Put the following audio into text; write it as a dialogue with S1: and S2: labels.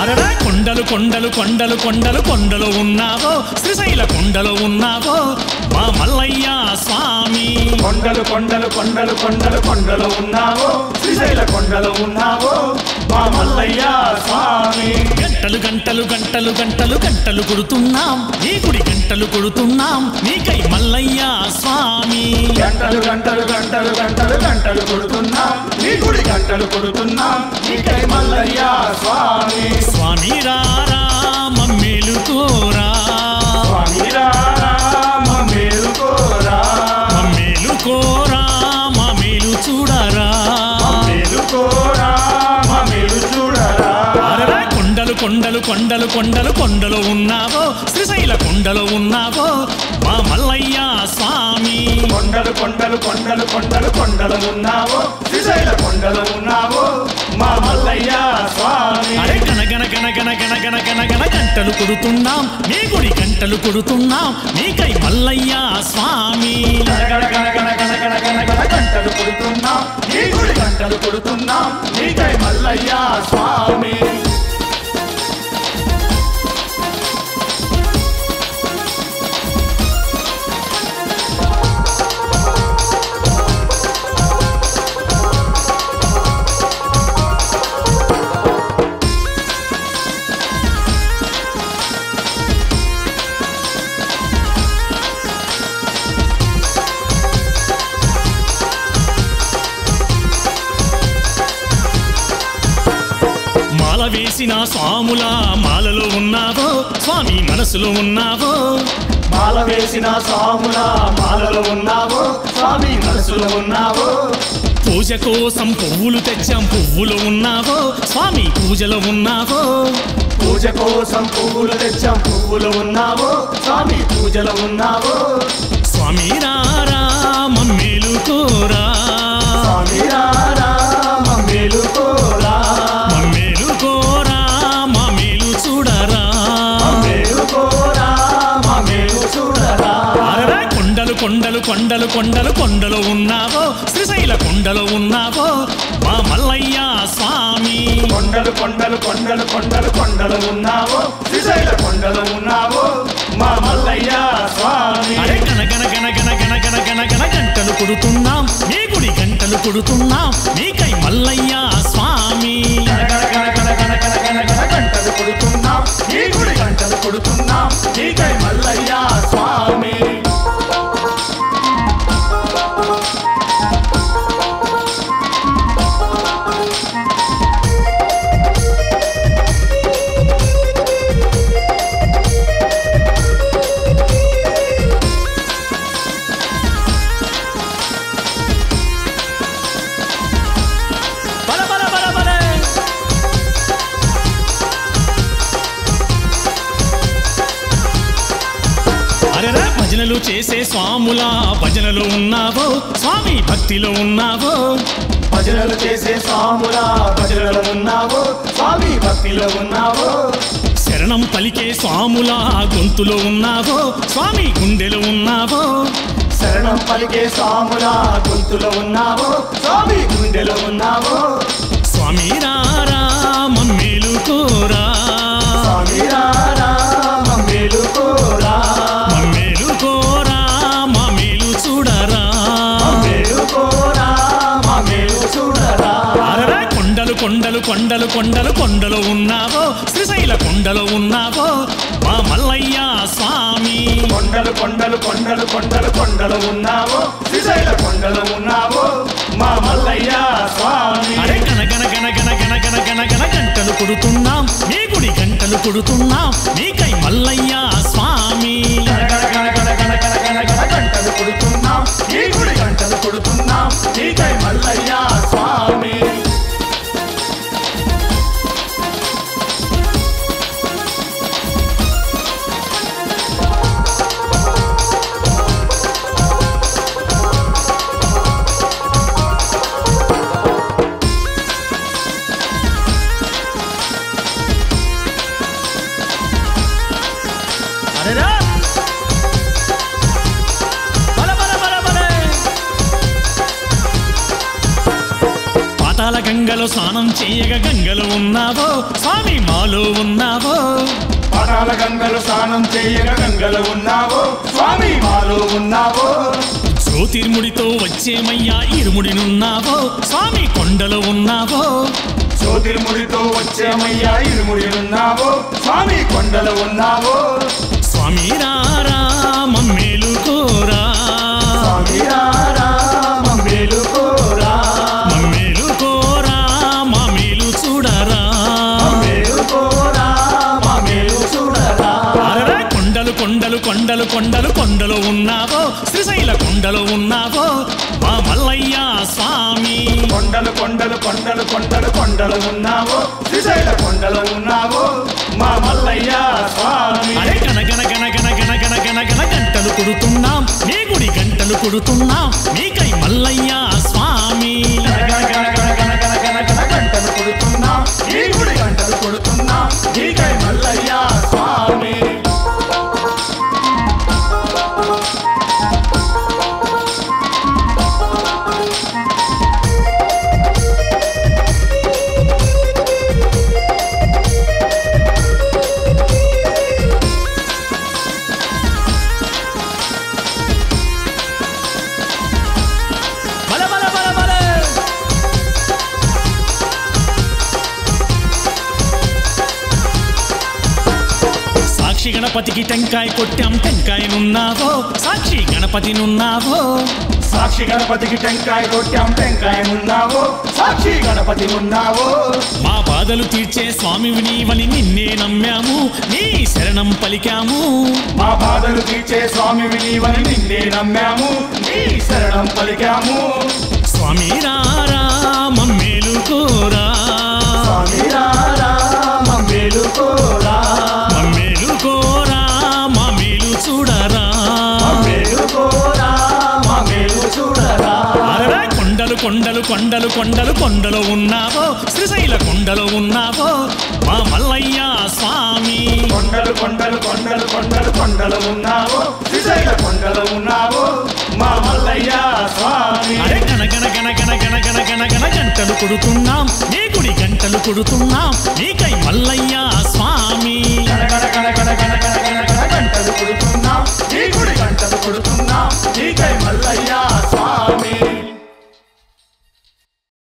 S1: అరడా కొండలు కొండలు కొండలు కొండలు కొండలు ఉన్నావో శ్రీశైల కొండలు ఉన్నావో మా మల్లయ్య స్వామి
S2: కొండలు కొండలు కొండలు కొండలు కొండలు ఉన్నావో శ్రీశైల కొండలు ఉన్నావో మా మల్లయ్య స్వామి
S1: గంటలు గంటలు గంటలు గంటలు గంటలు కొడుతున్నాం నీ గుడి గంటలు కొడుతున్నాం నీకై మల్లయ్య స్వామి
S2: గంటలు గంటలు గంటలు గంటలు గంటలు కొడుతున్నాం నీ గుడి గంటలు కొడుతున్నాం నీకై మల్లయ్య స్వామి
S1: స్వామి రారా మమ్మేలుకోరా
S2: స్వామి రారా మా మేలుకోరా
S1: మమ్మేలుకోరా మా మేలు చూడరా
S2: మా మేలుకోరా మా మేలు చూడరా
S1: అరరా కొండలు కొండలు కొండలు కొండలు కొండలు ఉన్నావో శ్రీశైల కొండలు ఉన్నావో మా మల్లయ్య స్వామి
S2: కొండలు కొండలు కొండలు కొండలు కొండలు ఉన్నావో శ్రీశైల కొండలు ఉన్నావో మా మల్లయ్య స్వామి
S1: అరే గన గన గన గన గన గన గన గన గంటలు కొడుతున్నాం నీ గుడి గంటలు కొడుతున్నాం నీకై మల్లయ్య స్వామి
S2: గణ గణ గణ గణ గణ గణ గణ గంటలు కొడుతున్నాం నీ గుడి గంటలు కొడుతున్నాం నీకై మల్లయ్య స్వామి
S1: మాల వేసిన స్వాముల మాలలో ఉన్నావో స్వామి మనసులో ఉన్నావో
S2: మాల వేసిన స్వాముల మాలలో ఉన్నావో స్వామి మనసులో ఉన్నావో
S1: పూజ కోసం పువ్వులు తెచ్చాం పువ్వులు ఉన్నావో స్వామి పూజలో ఉన్నావో
S2: పూజ కోసం పువ్వులు తెచ్చాం పువ్వులు ఉన్నావో స్వామి పూజలో ఉన్నావో
S1: స్వామి రారా మమ్మేలుకోరా
S2: స్వామి రారా మా మేలుకోరా
S1: మమ్మేలుకోరా మా మేలు చూడరా
S2: మా మేలుకోరా మా మేలు చూడరా
S1: అరరా కొండలు కొండలు కొండలు కొండలు కొండలు ఉన్నావో శ్రీశైల కొండలు ఉన్నావో మా మల్లయ్య స్వామి
S2: కొండలు కొండలు కొండలు కొండలు కొండలు ఉన్నావో శ్రీశైల కొండలు ఉన్నావో మా మల్లయ్య స్వామి
S1: అరే గన గన గన గన గన గన గన గన గంటలు కొడుతున్నాం నీ గుడి గంటలు కొడుతున్నాం నీకై మల్లయ్య స్వామి
S2: గణ గణ గణ గణ గణ గణ గణ గణ గంటలు కొడుతున్నాం ఈ గుడి గంటలు కొడుతున్నాం నీకై మల్లయ్య స్వామి
S1: బల బల బల బల అరెరా భజనలు చేసే స్వాముల భజనలో ఉన్నావో స్వామి భక్తిలో ఉన్నావో
S2: భజనలు చేసే స్వాముల భజనలు ఉన్నావో స్వామి భక్తిలో ఉన్నావో
S1: శరణం పలికే స్వాముల గొంతులో ఉన్నావో స్వామి గుండెలో ఉన్నావో
S2: శరణం పలికే స్వాముల గొంతులో ఉన్నావో స్వామి గుండెలో ఉన్నావో
S1: స్వామి రారా మమ్మేలుకోరా
S2: స్వామి రారా మా మేలుకోరా
S1: మమ్మేలుకోరా మా మేలు చూడరా
S2: మా మేలుకోరా మా మేలు చూడరా
S1: అరరా కొండలు కొండలు కొండలు కొండలు కొండలు ఉన్నావో శ్రీశైల కొండలు ఉన్నావో మా మల్లయ్య స్వామి
S2: కొండలు కొండలు కొండలు కొండలు కొండలు ఉన్నావో శ్రీశైల కొండలు ఉన్నావో మా మల్లయ్య స్వామి
S1: అరే గన గన గన గన గన గన గన గన గంటలు కొడుతున్నాం నీ గుడి గంటలు కొడుతున్నాం నీకై మల్లయ్య స్వామి
S2: గణ గణ గణ గణ గణ గణ గణ గణ గంటలు కొడుతున్నాం ఈ గుడి గంటలు కొడుతున్నాం నీకై మల్లయ్య స్వామి
S1: అరెరా బల బల బల బల పాతాల గంగలో స్నానం చేయగా గంగలో ఉన్నావో స్వామి మాలో ఉన్నావో
S2: పాతాల గంగలు స్నానం చేయగా గంగలు ఉన్నావో స్వామి మాలో ఉన్నావో
S1: జ్యోతిర్ముడితో వచ్చేమయ్యా ఇరుముడినున్నావో స్వామి కొండలో ఉన్నావో
S2: జ్యోతిర్ముడితో వచ్చేమయ్యా ఇరుముడినున్నావో స్వామి కొండలు ఉన్నావో
S1: స్వామి రారా మమ్మేలు కోరా
S2: స్వామి రారా మమ్మేలుకోరా
S1: మమ్మేలు కోరా మామేలు చూడరా
S2: మమ్మేలుకోరా మమ్మేలు చూడరా
S1: అరరా కొండలు కొండలు కొండలు కొండలు కొండలు ఉన్నావో శ్రీశైల కొండలు ఉన్నావో మా మల్లయ్య స్వామి
S2: కొండలు కొండలు కొండలు కొండలు కొండలు ఉన్నావో శ్రీశైల కొండలు ఉన్నావో మా మల్లయ్య స్వామి
S1: అరే గన గన గన గన గన గన గన గన గంటలు కొడుతున్నాం నీ గుడి గంటలు కొడుతున్నాం నీకై మల్లయ్య స్వామి
S2: గణ గణ గణ గణ గణ గణ గణ గంటలు కొడుతున్నాం ఈ గుడి గంటలు కొడుతున్నాం నీకై మల్లయ్య స్వామి
S1: బల బల బల బల సాక్షి గణపతికి టెంకాయ కొట్టాం టెంకాయనున్నావో సాక్షి గణపతినున్నావో
S2: సాక్షి గణపతికి టెంకాయ కొట్టాం టెంకాయ ఉన్నావో సాక్షి గణపతి ఉన్నావో
S1: మా బాధలు తీర్చే స్వామివి నీవని నిన్నే నమ్మాము నీ శరణం పలికాము
S2: మా బాధలు తీర్చే స్వామి నీవని నిన్నే నమ్మాము నీ శరణం పలికాము
S1: స్వామి రారా మమ్మేలు కోరా
S2: స్వామి రారా మమ్మేలుకోరా
S1: మమ్మేలు కోరా మామేలు చూడరా
S2: మమ్మేలుకోరా మమ్మేలు చూడరా
S1: అరరా కొండలు కొండలు కొండలు కొండలు కొండలు ఉన్నావో శ్రీశైల కొండలు ఉన్నావో మా మల్లయ్య స్వామి
S2: కొండలు కొండలు కొండలు కొండలు కొండలు ఉన్నావో శ్రీశైల కొండలు ఉన్నావో మా మల్లయ్య స్వామి
S1: అరే గన గన గన గన గన గన గన గన గంటలు కొడుతున్నాం నీ గుడి గంటలు కొడుతున్నాం నీకై మల్లయ్య